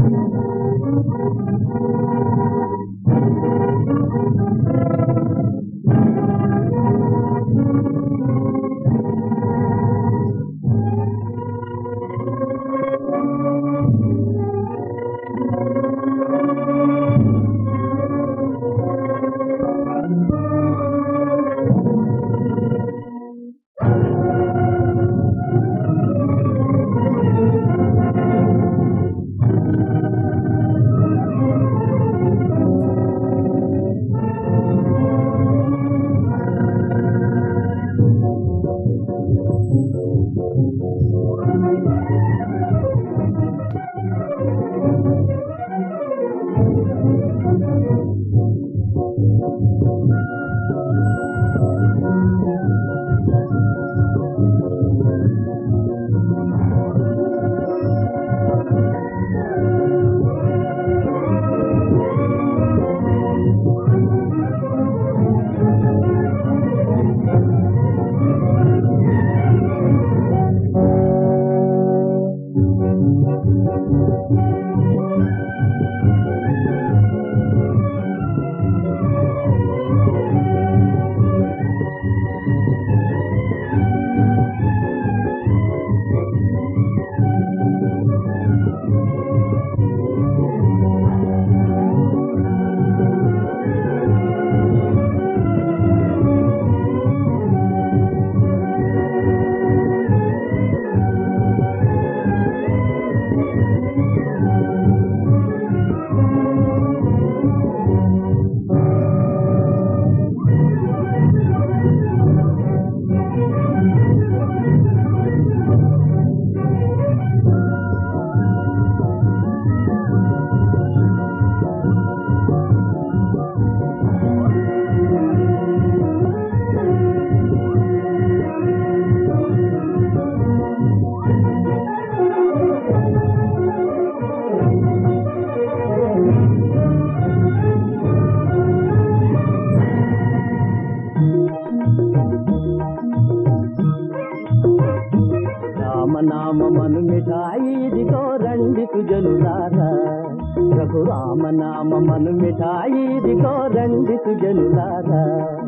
రామనామమను మిఠాయి ఇదిగో రండి సుజనులారా ప్రభు రామనామమను మిఠాయి ఇదిగో రండి సుజనులారా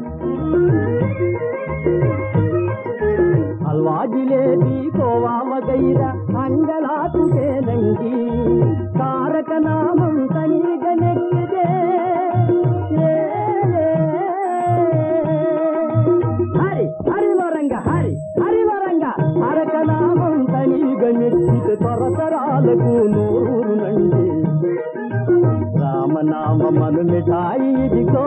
హల్వా జిలేబీ కోవా మగైర అంగలాతుకేనండి తారక నామం తనీగ నెక్కిదే హరి హరి వరంగ హరి హరి వరంగ తారక నామం తనీగ నెక్కితే తరతరాలకు నూరునండి రామనామమను మిఠాయి ఇదిగో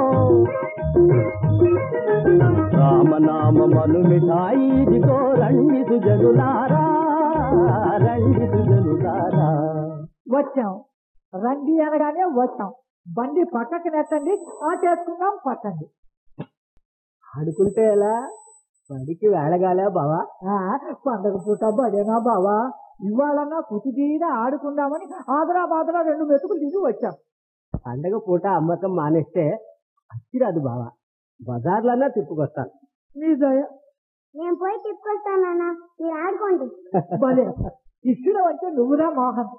రామనామమను మిఠాయి ఇదిగో రండి సుజనులారా రండి సుజనులారా వచ్చాం రండి అనగానే వచ్చాం బండి పక్కకి నెట్టండి ఆ చేసుకుందాం పట్టండి ఆడుకుంటే ఎలా బడికి వెళ్ళగాలే బావా ఆ, పండగ పూట బడేనా బావా ఇవాళన్నా కుతిదీన ఆడుకుందామని ఆదరా బాదరా రెండు మెతుకులు దిగి వచ్చాం పండగ పూట అమ్మకం మానేస్తే అచ్చిరాదు బావా బజార్లన్నా తిప్పుకొస్తాను నీ దయ నేను పోయి తిప్పుకొస్తానన్నా మీరు ఆడుకోండి భలే ఇక్కడ వచ్చే నువ్వురా మోహన్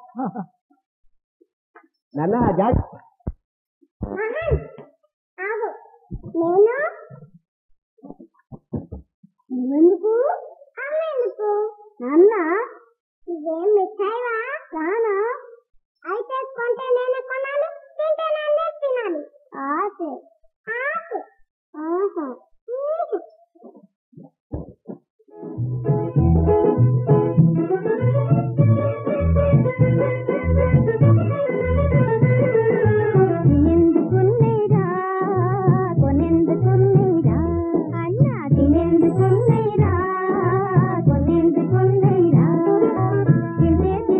నాన్న జాగ్ ఆహా, ఆగు నేను నువ్వెందుకు అమ్మ ఎందుకు నాన్న ఇదేం మిఠాయివా రానా అయితే కొంటే నేనే కొనాలి తింటే నన్నే తినాలి ఆసే ఆసే ఆహా ఊహు. తినెందుకున్నైరా కొనెందుకున్నైరా అన్న తినెందుకున్నైరా కొనెందుకున్నైరా తింటే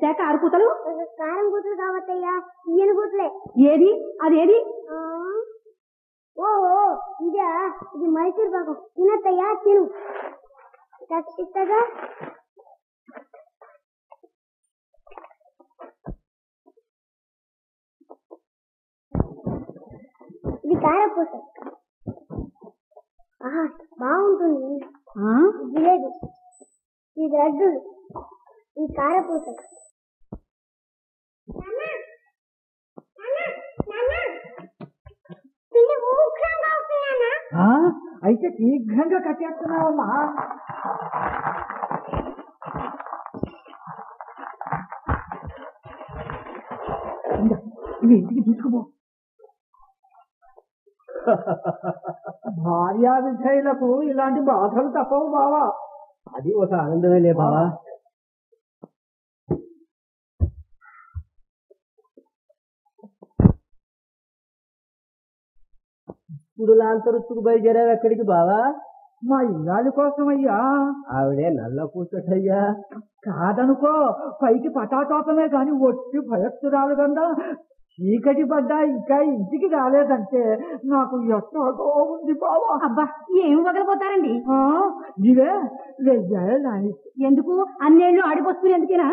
ఏమిటా కారు కూతలు కారం కూతురు కావత్తయ్యా ఈయన కూతులే ఏది అదేది ఆ? ఓహో ఇదా ఇది మైసూర్ పాకం తినత్తయ్యా తిను ఇస్తగా ఇది కారపూస ఆహా బాగుంటుంది ఆ? జిలేబీ ఇది లడ్డూలు ఈ కారపూస ఆ, అయితే శీఘ్రంగా కట్టేస్తున్నావమ్మా ఇందా, ఇవి ఇంటికి తీసుకుపో భార్యా విధేయులకు ఇలాంటి బాధలు తప్పవు బావా అది ఒక ఆనందమేలే బావా ఇప్పుడు లాంతరుత్తుకు బయలుదేరావు ఎక్కడికి బావా మా ఇల్లాలి కోసం అయ్యా ఆవిడే నల్ల కూర్చోటయ్యా కాదనుకో పైకి పటాటోపమే కాని ఒట్టి భయస్తురాలు కదా చీకటి పడ్డా ఇంకా ఇంటికి రాలేదంటే నాకు ఎట్టో ఉంది బావా అబ్బా ఏమి వగలిపోతారండి ఆ, ఇవే వెయ్యాలి ఎందుకు అన్నేళ్ళు ఆడిపోసుకుని ఎందుకేనా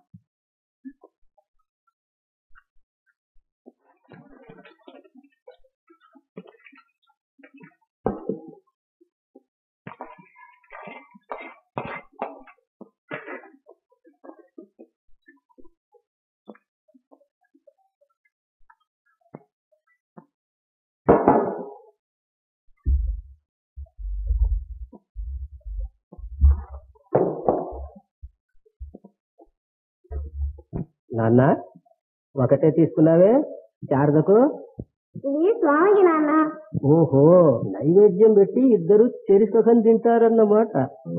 నాన్న ఒకటే తీసుకున్నావే శారదకు ఇది స్వామికి నాన్న ఓహో నైవేద్యం పెట్టి ఇద్దరు చెరి సుఖం తింటారన్నమాట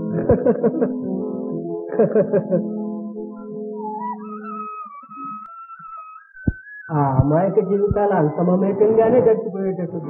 ఆ అమాయక జీవితాలు అంత మమేకంగానే గడిచిపోయేటట్టు